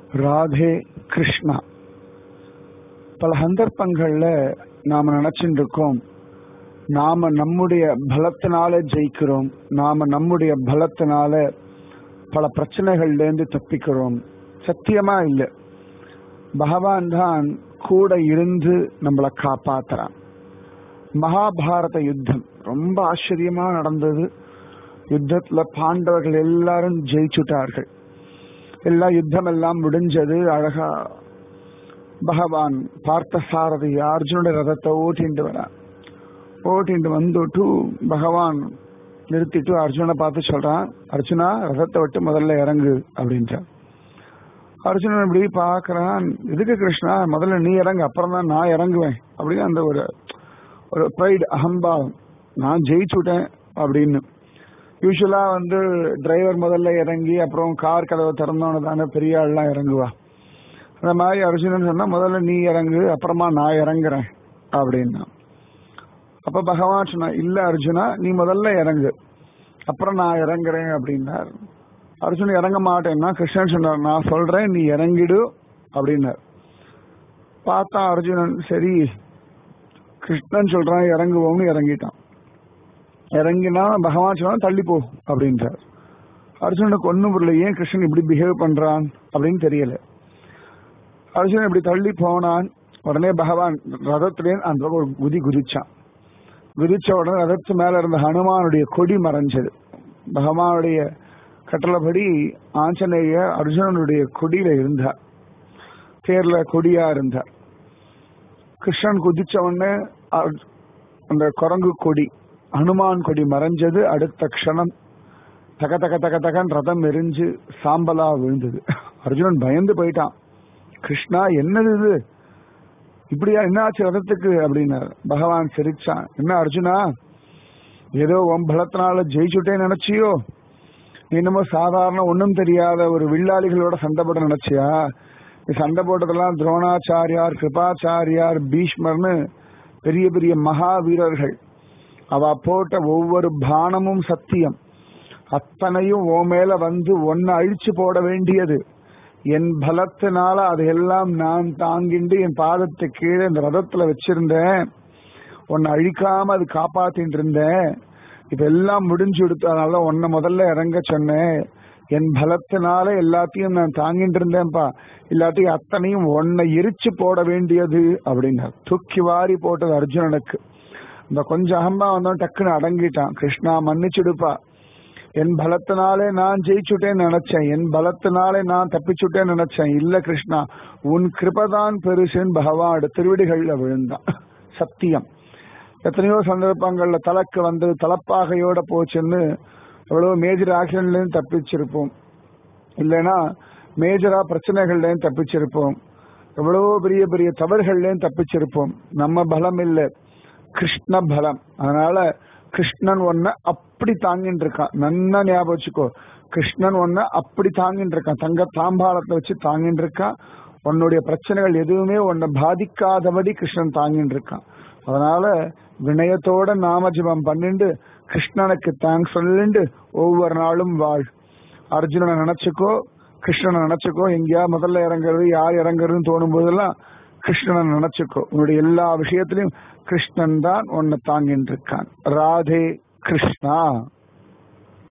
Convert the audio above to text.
ராதே கிருஷ்ணா பல சந்தர்ப்பங்கள்ல நாம நினைச்சுட்டு இருக்கோம் நாம நம்முடைய பலத்தினால ஜெயிக்கிறோம் நாம நம்முடைய பலத்தினால பல பிரச்சனைகள்ல இருந்து தப்பிக்கிறோம் சத்தியமா இல்லை பகவான் தான் கூட இருந்து நம்மளை காப்பாத்துறான் மகாபாரத யுத்தம் ரொம்ப ஆச்சரியமா நடந்தது யுத்தத்துல பாண்டவர்கள் எல்லாரும் ஜெயிச்சுட்டார்கள் எல்லா யுத்தம் எல்லாம் முடிஞ்சது அழகா பகவான் பார்த்த சாரதி அர்ஜுனுடைய ரதத்தை ஓட்டிட்டு வரான் ஓட்டிட்டு வந்துட்டு பகவான் நிறுத்திட்டு அர்ஜுனை பார்த்து சொல்றான் அர்ஜுனா ரதத்தை விட்டு முதல்ல இறங்கு அப்படின்றான் அர்ஜுனன் இப்படி பாக்குறான் எதுக்கு கிருஷ்ணா முதல்ல நீ இறங்கு அப்புறம் தான் நான் இறங்குவேன் அப்படின்னு அந்த ஒரு ஒரு ப்ரைட் அகம்பாவம் நான் ஜெயிச்சுட்டேன் அப்படின்னு யூஸ்வலா வந்து டிரைவர் முதல்ல இறங்கி அப்புறம் கார் கதவை திறந்தோன்னு தானே பெரிய ஆள்லாம் இறங்குவா அந்த மாதிரி அர்ஜுனன் சொன்னா முதல்ல நீ இறங்கு அப்புறமா நான் இறங்குறேன் அப்படின்னா அப்ப பகவான் சொன்னா இல்ல அர்ஜுனா நீ முதல்ல இறங்கு அப்புறம் நான் இறங்குறேன் அப்படின்னார் அர்ஜுன் இறங்க மாட்டேன்னா கிருஷ்ணன் சொன்னார் நான் சொல்றேன் நீ இறங்கிடு அப்படின்னார் பார்த்தா அர்ஜுனன் சரி கிருஷ்ணன் சொல்றான் இறங்குவோம்னு இறங்கிட்டான் இறங்கினா பகவான் சொன்னா தள்ளி போ அப்படின்றார் அர்ஜுனுக்கு ஒன்னும் புரியல ஏன் கிருஷ்ணன் இப்படி பிஹேவ் பண்றான் அப்படின்னு தெரியல அர்ஜுனன் இப்படி தள்ளி போனான் உடனே பகவான் ரதத்திலே அந்த பக்கம் ஒரு குதி குதிச்சான் குதிச்ச உடனே ரதத்து மேல இருந்த ஹனுமானுடைய கொடி மறைஞ்சது பகவானுடைய கட்டளைப்படி ஆஞ்சநேய அர்ஜுனனுடைய கொடியில இருந்தார் தேர்ல கொடியா இருந்தார் கிருஷ்ணன் குதிச்ச உடனே அந்த குரங்கு கொடி ஹனுமான் கொடி மறைஞ்சது அடுத்த க்ஷணம் தக தக தக தகன் ரதம் எரிஞ்சு சாம்பலா விழுந்தது அர்ஜுனன் பயந்து போயிட்டான் கிருஷ்ணா என்னது இது இப்படியா என்ன ஆச்சு ரதத்துக்கு அப்படின்னாரு பகவான் சிரிச்சான் என்ன அர்ஜுனா ஏதோ உன் பலத்தினால ஜெயிச்சுட்டேன்னு நினைச்சியோ என்னமோ சாதாரண ஒன்றும் தெரியாத ஒரு வில்லாளிகளோட சண்டை போட நினைச்சியா நீ சண்டை போட்டதெல்லாம் துரோணாச்சாரியார் கிருபாச்சாரியார் பீஷ்மர்னு பெரிய பெரிய மகா வீரர்கள் அவ போட்ட ஒவ்வொரு பானமும் சத்தியம் அத்தனையும் ஓ மேல வந்து ஒன்னு அழிச்சு போட வேண்டியது என் பலத்தினால அதையெல்லாம் நான் தாங்கிண்டு என் பாதத்தை கீழே இந்த ரதத்துல வச்சிருந்தேன் உன்னை அழிக்காம அது காப்பாத்திட்டு இருந்தேன் இப்ப எல்லாம் முடிஞ்சு கொடுத்ததுனால உன்னை முதல்ல இறங்க சொன்னேன் என் பலத்தினால எல்லாத்தையும் நான் தாங்கிட்டு இருந்தேன்ப்பா எல்லாத்தையும் அத்தனையும் உன்னை எரிச்சு போட வேண்டியது அப்படின்னார் தூக்கி வாரி போட்டது அர்ஜுனனுக்கு இந்த கொஞ்சம் அகம்பா வந்தோம் டக்குன்னு அடங்கிட்டான் கிருஷ்ணா மன்னிச்சுடுப்பா என் பலத்தினாலே நான் ஜெயிச்சுட்டேன்னு நினைச்சேன் என் பலத்தினாலே நான் தப்பிச்சுட்டேன்னு நினைச்சேன் இல்ல கிருஷ்ணா உன் கிருபதான் பெருசுன்னு பகவான் திருவிடிகள்ல விழுந்தான் சத்தியம் எத்தனையோ சந்தர்ப்பங்கள்ல தலக்கு வந்து தலப்பாகையோட போச்சுன்னு எவ்வளவு மேஜர் ஆக்சிடென்ட்ல இருந்து தப்பிச்சிருப்போம் இல்லைன்னா மேஜரா பிரச்சனைகள்ல இருந்து தப்பிச்சிருப்போம் எவ்வளவோ பெரிய பெரிய தவறுகள்ல இருந்து தப்பிச்சிருப்போம் நம்ம பலம் இல்லை கிருஷ்ண பலம் அதனால கிருஷ்ணன் ஒன்ன அப்படி தாங்கிட்டு இருக்கான் நன்னா ஞாபகம் வச்சுக்கோ கிருஷ்ணன் ஒன்ன அப்படி தாங்கிட்டு இருக்கான் தங்க தாம்பாளத்தை வச்சு தாங்கிட்டு இருக்கான் உன்னுடைய பிரச்சனைகள் எதுவுமே உன்னை பாதிக்காதபடி கிருஷ்ணன் தாங்கிட்டு இருக்கான் அதனால வினயத்தோட நாம ஜபம் பண்ணிண்டு கிருஷ்ணனுக்கு தேங்க்ஸ் சொல்லிண்டு ஒவ்வொரு நாளும் வாழ் அர்ஜுனனை நினைச்சுக்கோ கிருஷ்ணனை நினைச்சுக்கோ எங்கேயா முதல்ல இறங்குறது யார் இறங்குறதுன்னு தோணும் போதெல்லாம் கிருஷ்ணனை நினைச்சுக்கோ உன்னுடைய எல்லா விஷயத்திலையும் கிருஷ்ணன் தான் உன்னை தாங்கிட்டு இருக்கான் ராதே கிருஷ்ணா